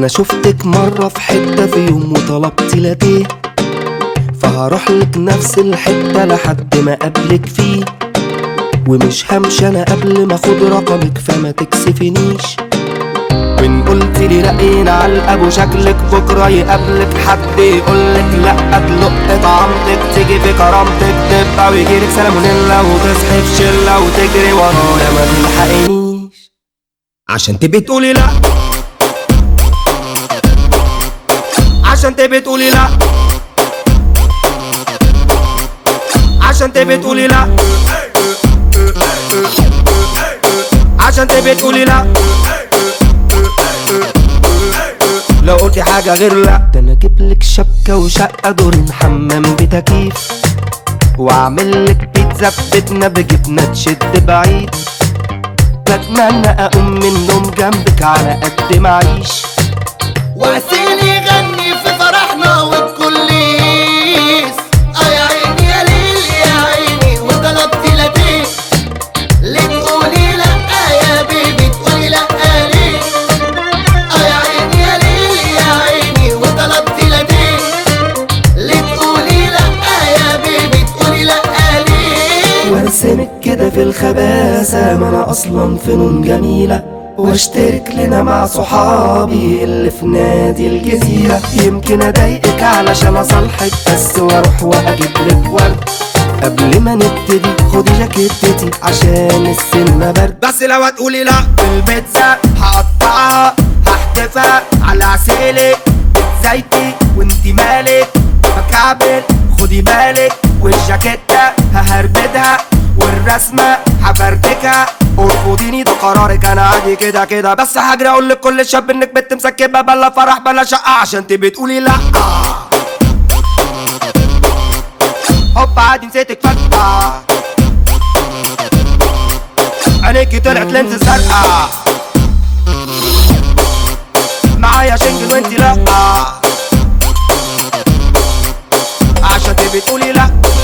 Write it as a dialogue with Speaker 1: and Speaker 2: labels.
Speaker 1: انا شفتك مرة في حتة في يوم وطلبت لاتيه فهروح لك نفس الحتة لحد ما اقابلك فيه ومش همشي انا قبل ما اخد رقمك فما تكسفنيش وان قلت لي لقينا على الابو شكلك بكره يقابلك حد يقولك لا تلق طعمتك تيجي في كرامتك تبقى ويجيلك سلمونيلا وتصحي في شله وتجري ورايا ما تلحقنيش عشان تبقي تقولي لا عشان تبقي تقولي لا عشان تبقي تقولي لا عشان تبقي تقولي لا لو قلتي حاجة غير لا ده انا اجيب لك شبكة وشقة دورين حمام بتكييف واعمل لك بيتزا ببيتنا بجبنة تشد بعيد بتمنى اقوم من النوم جنبك على قد ما اعيش
Speaker 2: وعسيل يغني في فرحنا والكليس اه يا عيني يا ليل يا عيني وطلبت لاتيه ليه تقولي لا يا بيبي تقولي لا ليه اه يا عيني يا ليل يا عيني وطلبت لاتيه ليه تقولي لا يا بيبي تقولي لا ليه
Speaker 1: وارسمك كده في الخباثة ما انا اصلا فنون جميلة واشترك لنا مع صحابي اللي في نادي الجزيرة يمكن اضايقك علشان اصالحك بس واروح واجيب لك ورد قبل ما نبتدي خدي جاكيتتي عشان السينما برد بس لو هتقولي لا البيتزا هقطعها هحدفها على عسيلك زيتي وانتي مالك بكعبل خدي بالك والجاكيتة ههربدها والرسمة هفرتكها ارفضيني ده قرارك انا عادي كده كده بس هجري اقول لكل شاب انك بنت مسكبه بلا فرح بلا شقه عشان تبقي تقولي لا هوب عادي نسيتك فجأة عينيكي طلعت لينز زرقاء معايا شنجل وانتي لا عشان تبقي تقولي لا